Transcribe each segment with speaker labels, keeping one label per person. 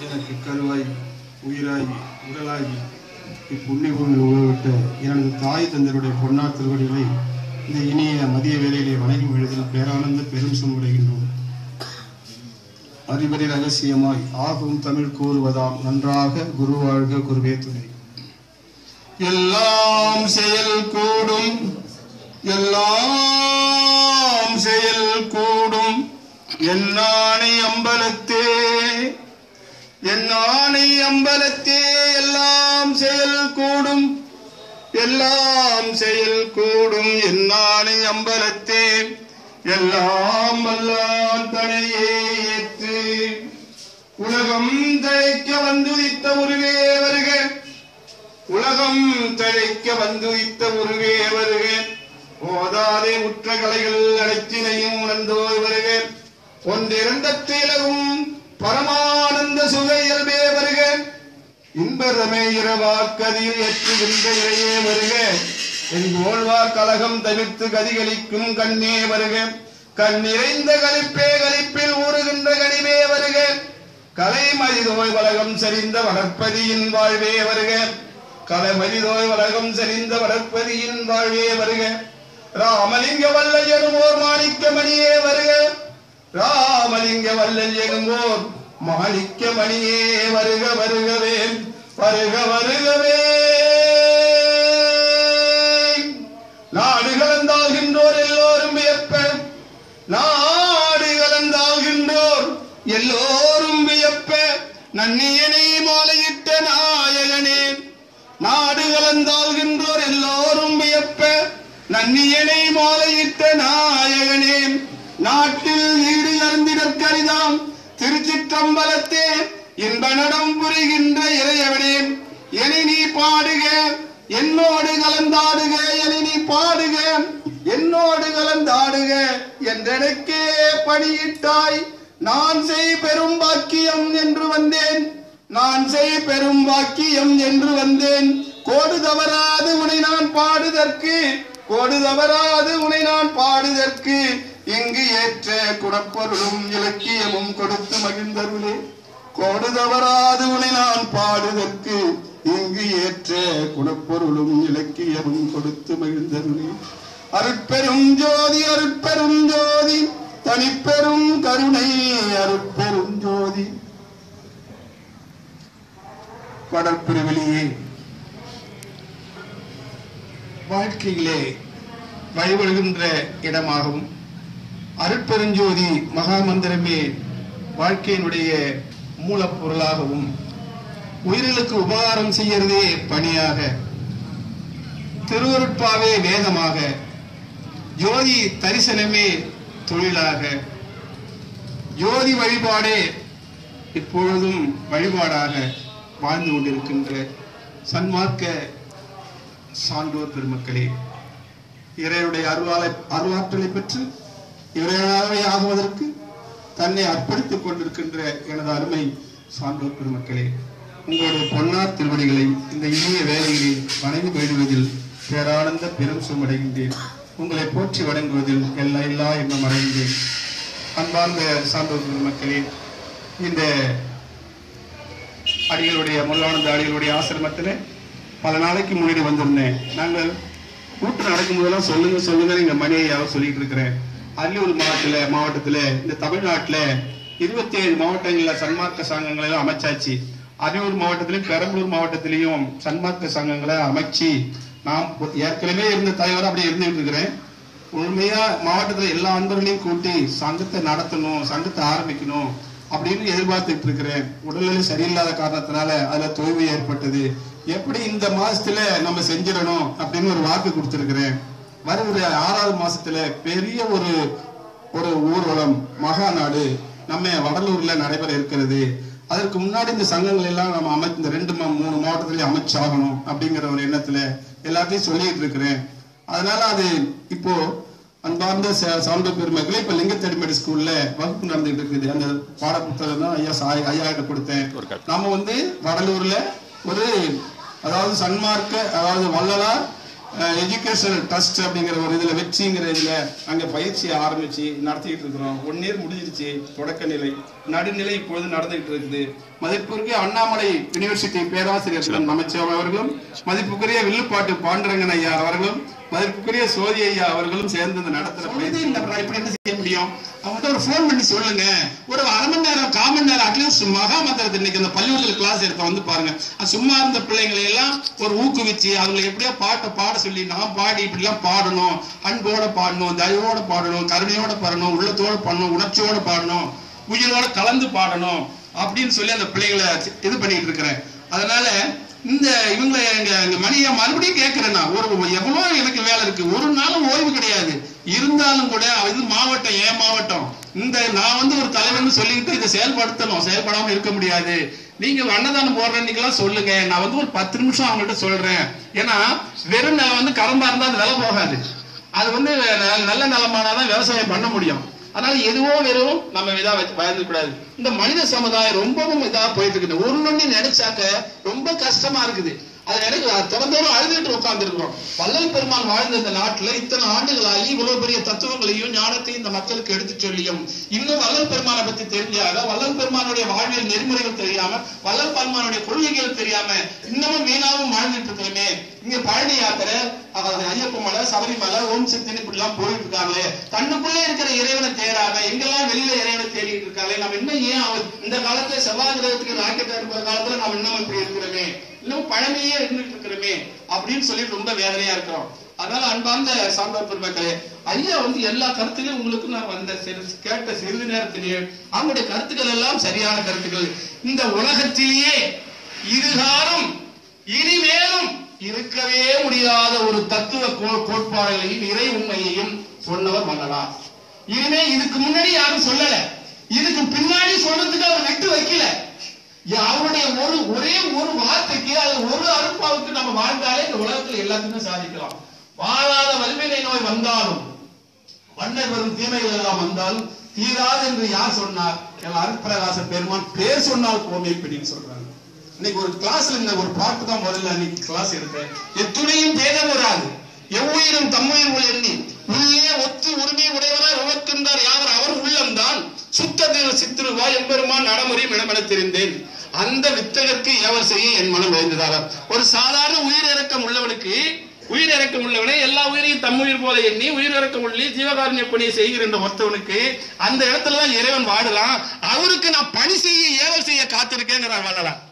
Speaker 1: எனக்கு கருவாய் உயிராய் உடலாகி இப்புண்ணிய பூமியில் உழவிட்ட எனது தாய் தந்தருடைய பொன்னார் திருவடிகளை இந்த இனிய மதிய வேளையிலே வணங்கி விழுதில் பேரானந்த பெரும் சமுடைகின்றோம் அறிவறி ரகசியமாய் ஆகும் தமிழ் கூறுவதாம் நன்றாக குரு வாழ்க குருவே துணை எல்லாம் செயல் கூடும் எல்லாம் செயல் கூடும் என்னானை அம்பலத்தே என்னானை அம்பலத்தே எல்லாம் செயல் கூடும் எல்லாம் செயல் கூடும் என்னானை அம்பலத்தே எல்லாம் வல்லான் தனையே ஏற்று உலகம் தழைக்க வந்துதித்த உருவே வருக உலகம் தழைக்க வந்துதித்த உருவே வருக ஓதாதே உற்ற கலைகள் அனைத்தினையும் உணர்ந்தோய் வருக ஒன்றிறந்த திலகும் பரமானந்த சுக இயல்பே வருக இன்பரமே இரவாக்கதியில் ஏற்றுகின்ற இறையே வருக என் கோழ்வார் கலகம் தவிர்த்து கதிகளிக்கும் கண்ணே வருக கண் நிறைந்த கலிப்பே கலிப்பில் ஊறுகின்ற கனிவே வருக கலை மதிதோய் வலகம் சரிந்த வளர்ப்பதியின் வாழ்வே வருக கலை மதிதோய் வலகம் சரிந்த வளர்ப்பதியின் வாழ்வே வருக ராமலிங்க வல்லல் எனுமோர் மாணிக்க மணியே வருக ராமலிங்க வல்லல் எனுமோர் மாணிக்க மணியே வருக வருகவே வருக வருகவே நாடு கலந்தாகின்றோர் எல்லோரும் வியப்ப நாடு கலந்தாகின்றோர் எல்லோரும் வியப்ப நன்னியனை மாலையிட்ட நாயகனே நாடு கலந்தாகின்றோர் எல்லோரும் வியப்ப நன்னியனை மாலையிட்ட நாயகனே நாட்டில் ஈடு இறந்திடற்கரிதாம் திருச்சிற்றம்பலத்தே இன்ப நடம் புரிகின்ற இறையவனே என நீ பாடுக என்னோடு கலந்தாடுக என நீ பாடுக என்னோடு கலந்தாடுக என்றெனக்கே பணியிட்டாய் நான் செய் பெரும் பாக்கியம் என்று வந்தேன் நான் செய் பெரும் பாக்கியம் என்று வந்தேன் கோடு தவறாது உனை நான் பாடுதற்கு கோடு தவறாது உனை நான் பாடுதற்கு இங்கு ஏற்ற குணப்பொருளும் இலக்கியமும் கொடுத்து மகிழ்ந்தருளே கோடு தவறாது உனை நான் பாடுதற்கு இங்கு ஏற்ற குணப்பொருளும் இலக்கியமும் கொடுத்து மகிழ்ந்தருளே அருட்பெரும் ஜோதி அருட்பெரும் ஜோதி தனிப்பெரும் கருணை அருட்பெரும் ஜோதி வடற்பிரிவிலியே வாழ்க்கையிலே வழிபடுகின்ற இடமாகவும் அருட்பெருஞ்சோதி மகாமந்திரமே வாழ்க்கையினுடைய மூலப்பொருளாகவும் உயிர்களுக்கு உபகாரம் செய்யறதே பணியாக திருவருட்பாவே வேதமாக ஜோதி தரிசனமே தொழிலாக ஜோதி வழிபாடே இப்பொழுதும் வழிபாடாக வாழ்ந்து கொண்டிருக்கின்ற சன்மார்க்க சான்றோர் பெருமக்களே இறைவனுடைய அருளாலை அருளாற்றலை பெற்று இறைவனாகவே ஆகுவதற்கு தன்னை அர்ப்பணித்துக் கொண்டிருக்கின்ற எனது அருமை சான்றோர் பெருமக்களே உங்களுடைய பொன்னார் திருவடிகளை இந்த இனிய வேலைகளில் வணங்கி வேண்டுவதில் பேரானந்த பெரும் சுமடைகின்றேன் உங்களை போற்றி வணங்குவதில் எல்லா இல்லா எண்ணம் அடைகின்றேன் அன்பார்ந்த சான்றோர் பெருமக்களே இந்த அடிகளுடைய முருகானந்த அடிகளுடைய ஆசிரமத்தில் பல நாளைக்கு முன்னாடி வந்திருந்தேன் நாங்கள் கூட்டம் நடக்கும் போதெல்லாம் சொல்லுங்க சொல்லுங்க எங்க மணியை சொல்லிட்டு இருக்கிறேன் அரியலூர் மாவட்டத்துல மாவட்டத்துல இந்த தமிழ்நாட்டுல இருபத்தி ஏழு மாவட்டங்கள்ல சன்மார்க்க சங்கங்களை எல்லாம் அமைச்சாச்சு அரியலூர் மாவட்டத்திலையும் பெரம்பலூர் மாவட்டத்திலையும் சன்மார்க்க சங்கங்களை அமைச்சு நாம் ஏற்கனவே இருந்த தலைவர் அப்படியே இருந்துட்டு இருக்கிறேன் உண்மையா மாவட்டத்துல எல்லா அன்பர்களையும் கூட்டி சங்கத்தை நடத்தணும் சங்கத்தை ஆரம்பிக்கணும் அப்படின்னு எதிர்பார்த்துட்டு இருக்கிறேன் உடல்நிலை சரியில்லாத காரணத்தினால அதுல தொய்வு ஏற்பட்டது எப்படி இந்த மாசத்துல நம்ம செஞ்சிடணும் அப்படின்னு ஒரு வாக்கு கொடுத்திருக்கிறேன் வருகிற ஆறாவது மாசத்துல பெரிய ஒரு ஒரு ஊர்வலம் மகாநாடு நம்ம வடலூர்ல நடைபெற இருக்கிறது அதற்கு முன்னாடி இந்த சங்கங்கள் எல்லாம் நம்ம அமை இந்த ரெண்டு மா- மூணு மாவட்டத்திலயும் அமைச்சாகணும் அப்படிங்கிற ஒரு எண்ணத்துல எல்லாத்தையும் சொல்லிட்டு இருக்கிறேன் அதனால அது இப்போ அன்பார்ந்த ச- சான்ற பெருமக்களே இப்ப லிங்கத்தடிமேடு ஸ்கூல்ல வகுப்பு நடந்துட்டு இருக்குது அந்த பாட புத்தகம் தான் ஐயா சாய் ஐயா கிட்ட கொடுத்தேன் நாம வந்து வடலூர்ல ஒரு அதாவது சன்மார்க்க அதாவது வள்ளலார் எஜுகேஷனல் ட்ரஸ்ட் அப்படிங்கிற ஒரு இதுல வெற்றிங்கிற இதுல அங்க பயிற்சியை ஆரம்பிச்சு நடத்திட்டு இருக்கிறோம் ஒன் இயர் முடிஞ்சிருச்சு தொடக்க நிலை நடுநிலை இப்பொழுது நடந்துகிட்டு இருக்குது மதிப்புக்குரிய அண்ணாமலை யுனிவர்சிட்டி பேராசிரியர் திரு நமச்சிவாயம் அவர்களும் மதிப்புக்குரிய வில்லுப்பாட்டு பாண்டுரங்கன் ஐயா அவர்களும் மதிப்புக்குரிய சோதி ஐயா அவர்களும் சேர்ந்து இந்த நடத்துற பயிற்சி இப்படி என்ன செய்ய முடியும் அவங்க ஒரு ஃபோன் பண்ணி சொல்லுங்க ஒரு அரை மணி நேரம் கால் மணி நேரம் அட்லீஸ்ட் மகா மந்திரத்தை இன்னைக்கு அந்த பள்ளிக்கூடத்தில் கிளாஸ் எடுத்த வந்து பாருங்க அது சும்மா இருந்த பிள்ளைங்களை எல்லாம் ஒரு ஊக்குவிச்சு அவங்களை எப்படியோ பாட்டை பாட சொல்லி நான் பாடி இப்படிலாம் பாடணும் அன்போட பாடணும் தயவோட பாடணும் கருணையோட பாடணும் உள்ளத்தோட பாடணும் உணர்ச்சியோட பாடணும் உயிரோட கலந்து பாடணும் அப்படின்னு சொல்லி அந்த பிள்ளைகளை இது பண்ணிட்டு இருக்கிறேன் அதனால இந்த இவங்களை எங்க எங்க மணியை மறுபடியும் கேட்கிறேன் நான் ஒரு எவ்வளவு எனக்கு வேலை இருக்கு ஒரு நாளும் ஓய்வு கிடையாது இருந்தாலும் கூட இது மாவட்டம் ஏன் மாவட்டம் இந்த நான் வந்து ஒரு தலைவர்னு சொல்லிக்கிட்டு இதை செயல்படுத்தணும் செயல்படாம இருக்க முடியாது நீங்க அன்னதானம் போடுறீங்களாம் சொல்லுங்க நான் வந்து ஒரு பத்து நிமிஷம் அவங்கள்ட்ட சொல்றேன் ஏன்னா வெறும் நிலம் வந்து கரம்பா இருந்தா அது விலை போகாது அது வந்து ந- நல்ல நிலமானாதான் விவசாயம் பண்ண முடியும் அதனால எதுவோ வெறும் நம்ம இதா வச்சு பயந்து கூடாது இந்த மனித சமுதாயம் ரொம்பவும் இதா போயிட்டு இருக்குது ஒண்ணு நினைச்சாக்க ரொம்ப கஷ்டமா இருக்குது அது எனக்கு திறந்தோறும் அழுதுட்டு உட்கார்ந்து இருக்கிறோம் வள்ளல் பெருமான் வாழ்ந்த இந்த நாட்டுல இத்தனை ஆண்டுகளாகி இவ்வளவு பெரிய தத்துவங்களையும் ஞானத்தையும் இந்த மக்களுக்கு எடுத்து சொல்லியும் இன்னும் வள்ளல் பெருமானை பத்தி தெரிஞ்சாக வள்ளல் பெருமானுடைய வாழ்வியல் நெறிமுறைகள் தெரியாம வள்ளல் பெருமானுடைய கொள்கைகள் தெரியாம இன்னமும் வீணாவும் வாழ்ந்துட்டு இருக்கிறோமே இங்க பழனி யாத்திரை அதாவது ஐயப்ப மலை சபரிமலை ஓம் சித்தின்னு இப்படி எல்லாம் போயிட்டு இருக்காங்களே தன்னுக்குள்ளே இருக்கிற இறைவனை தேடாம எங்கெல்லாம் வெளியில இறைவனை தேடிட்டு இருக்காங்களே நம்ம இன்னும் ஏன் அவர் இந்த காலத்துல செவ்வாய் கிரகத்துக்கு ராக்கெட் அனுப்புற காலத்துல நம்ம இன்னும் இப்படி இருக்கிறோமே இன்னும் பழமையே இருந்துட்டு இருக்கிறோமே அப்படின்னு சொல்லி ரொம்ப வேதனையா இருக்கிறோம் அதனால அன்பார்ந்த சாம்பார் பெருமக்களே ஐயா வந்து எல்லா கருத்துலையும் உங்களுக்கு நான் வந்த சிறு- கேட்ட சிறிது நேரத்திலேயே அவங்களுடைய கருத்துக்கள் எல்லாம் சரியான கருத்துக்கள் இந்த உலகத்திலேயே இருகாரும் இனிமேலும் இருக்கவே முடியாத ஒரு தத்துவ கோ- கோட்பாடுகளையும் இறை உண்மையையும் சொன்னவர் மன்னனார் இனிமே இதுக்கு முன்னாடி யாரும் சொல்லல இதுக்கு பின்னாடி சொல்றதுக்கு அவர் விட்டு வைக்கல யா- அவருடைய ஒரு ஒரே ஒரு வார்த்தைக்கு அது ஒரு அருப்பாவுக்கு நம்ம வாழ்ந்தாலே இந்த உலகத்துல எல்லாத்தையுமே சாதிக்கலாம் வாழாத வல்வினை நோய் வந்தாலும் மன்னர் வரும் தீமைகள் எல்லாம் வந்தாலும் தீராது என்று யார் சொன்னார் எல்லாம் அருட்பிரகாச பெருமான் பேர் சொன்னால் கோமை பிடின்னு சொல்றாங்க இன்னைக்கு ஒரு கிளாஸ்ல இந்த ஒரு பாட்டு தான் முதல்ல அன்னைக்கு கிளாஸ் எடுத்தேன் எத்துணையும் பேதம் வராது எவ்வுயிரும் தம்முயிர் உள் எண்ணி உள்ளே ஒத்து உரிமை உடையவராய் உவக்கின்றார் யாவர் அவர் உள்ளம்தான் சுத்தத்தில் சித்திருவா எம்பெருமான் நடமுறையும் இடமென தெரிந்தேன் அந்த வித்தகருக்கு ஏவர் செய்ய என் மனம் விளைந்ததாக ஒரு சாதாரண உயிரிறக்கம் உள்ளவனுக்கு உயிரிறக்கம் உள்ளவனே எல்லா உயிரையும் தம் உயிர் போல எண்ணி உயிரிறக்கம் உள்ளி ஜீவகாருண்ய பணியை செய்கின்ற ஒருத்தவனுக்கு அந்த இடத்துல தான் இறைவன் வாடலாம் அவருக்கு நான் பணி செய்ய ஏவல் செய்ய காத்திருக்கேங்கிறார் வள்ளலார்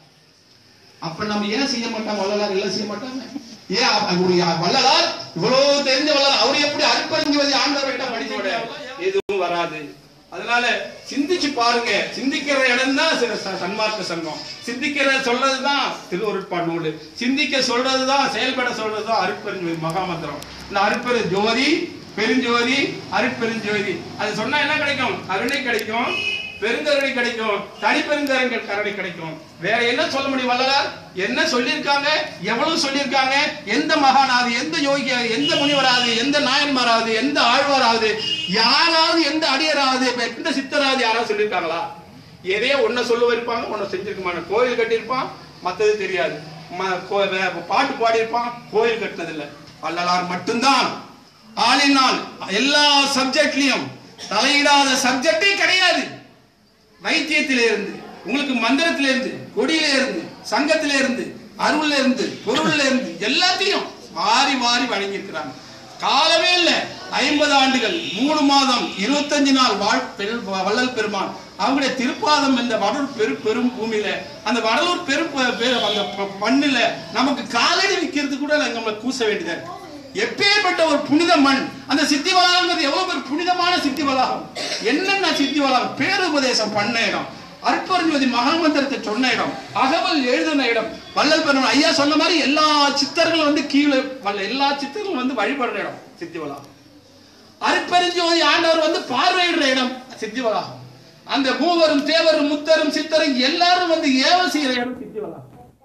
Speaker 1: அப்ப நம்ம ஏன் செய்ய மாட்டோம் வள்ளலார் எல்லாம் செய்ய மாட்டாங்க ஏன் அப்ப ஒரு யா- வள்ளலார் இவ்வளவு தெரிஞ்ச வள்ளலார் அவர் எப்படி அற்பறிஞ்சுவதை ஆண்டவர்கிட்ட படிச்சோட எதுவும் வராது அதனால சிந்திச்சு பாருங்க சிந்திக்கிற இடம் தான் சன்மார்க்க சங்கம் சிந்திக்கிற சொல்றதுதான் திருவருட்பா நூல் சிந்திக்க சொல்றதுதான் செயல்பட சொல்றதுதான் அருட்பெருஞ்சோதி மகாமந்திரம் இந்த அருட்பெரு ஜோதி பெருஞ்சோதி அருட்பெருஞ்சோதி அது சொன்னா என்ன கிடைக்கும் கருணை கிடைக்கும் பெருங்கருணை கிடைக்கும் தனி பெருங்கரங்கள் கருணை கிடைக்கும் வேற என்ன சொல்ல முடியும் வள்ளலார் என்ன சொல்லியிருக்காங்க எவ்வளவு சொல்லியிருக்காங்க எந்த மகானாவது எந்த யோகி எந்த முனிவராது எந்த நாயன்மாராவது எந்த ஆழ்வாராவது யாராவது எந்த அடியராவது இப்ப எந்த சித்தராவது யாராவது சொல்லியிருக்காங்களா எதையோ ஒன்ன சொல்ல இருப்பாங்க ஒன்ன செஞ்சிருக்க மாட்டாங்க கோயில் கட்டியிருப்பான் மத்தது தெரியாது ம- கோ- வே- பாட்டு பாடியிருப்பான் கோயில் கட்டினது இல்ல வள்ளலார் மட்டும்தான் ஆளினால் எல்லா சப்ஜெக்ட்லயும் தலையிடாத சப்ஜெக்டே கிடையாது வைத்தியத்தில இருந்து உங்களுக்கு மந்திரத்தில இருந்து கொடியில இருந்து சங்கத்தில இருந்து அருள்ல இருந்து பொருள்ல இருந்து எல்லாத்தையும் வாரி வாரி வழங்கி இருக்கிறாங்க காலமே இல்ல ஐம்பது ஆண்டுகள் மூணு மாதம் இருபத்தஞ்சு நாள் வாழ் பெரு- வள்ளல் பெருமான் அவங்களுடைய திருப்பாதம் இந்த வடலூர் பெரு பெரும் பூமியில அந்த வடலூர் பெரு ப- பெ- அந்த ப- மண்ணுல நமக்கு காலடி விற்கிறது கூட நம்மளை கூச வேண்டியதா இருக்கு எப்பேற்பட்ட ஒரு புனித மண் அந்த சித்தி வளாகங்கிறது எவ்வளவு ஒரு புனிதமான சித்தி வளாகம் என்னென்ன சித்தி வளாகம் பேருபதேசம் பண்ண இடம் அற்புதஜோதி மகாமந்திரத்தை சொன்ன இடம் அகவல் எழுதின இடம் வள்ளல் பெருமான் ஐயா சொன்ன மாதிரி எல்லா சித்தர்களும் வந்து கீழே வல்ல எல்லா சித்தர்களும் வந்து வழிபடுற இடம் சித்தி வளாகம் அருட்பெருஞ்சோதி ஆண்டவர் வந்து பார்வையிடுற இடம் சித்தி வளாகம் அந்த மூவரும் தேவரும் முத்தரும் சித்தரும் எல்லாரும் வந்து ஏவல் செய்யற இடம் சித்தி வளாகம்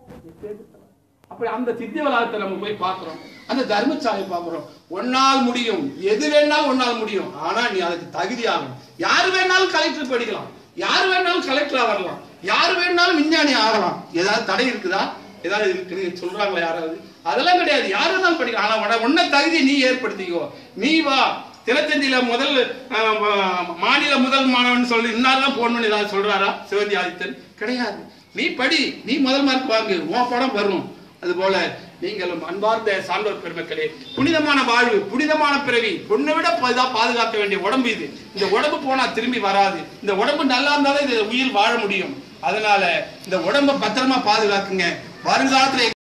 Speaker 1: அப்படி அந்த சித்தி வளாகத்தை நம்ம போய் பார்க்கிறோம் அந்த தர்மசாலை பார்க்கிறோம் ஒன்னால் முடியும் எது வேணாலும் ஒன்னால் முடியும் ஆனா நீ அதுக்கு தகுதி ஆகணும் யாரு வேணாலும் கலெக்டர் படிக்கலாம் யாரு வேணாலும் கலெக்டரா வரலாம் யாரு வேணாலும் விஞ்ஞானி ஆகலாம் ஏதாவது தடை இருக்குதா ஏதாவது இருக்குது சொல்றாங்களா யாராவது
Speaker 2: அதெல்லாம் கிடையாது யாரும் இருந்தாலும் படிக்கலாம் ஆனா உன- உன்ன தகுதி நீ ஏற்படுத்திக்கோ நீ வா தினத்தந்தியில முதல் அஹ், ம- மாநில முதல் மாணவன் சொல்லி இன்னார்தான் போடணும்னு ஏதாவது சொல்றாரா சிவந்தி ஆதித்தன் கிடையாது நீ படி நீ முதல் மார்க் வாங்கு உன் படம் வரும் அதுபோல நீங்களும் அன்பார்ந்த சான்றோர் பெருமக்களே புனிதமான வாழ்வு புனிதமான பிறவி பொண்ணை விட பா- இதா பாதுகாக்க வேண்டிய உடம்பு இது இந்த உடம்பு போனா திரும்பி வராது இந்த உடம்பு நல்லா இருந்தாலும் இந்த உயிர் வாழ முடியும் அதனால இந்த உடம்ப பத்திரமா பாதுகாக்குங்க வருங்காலத்துல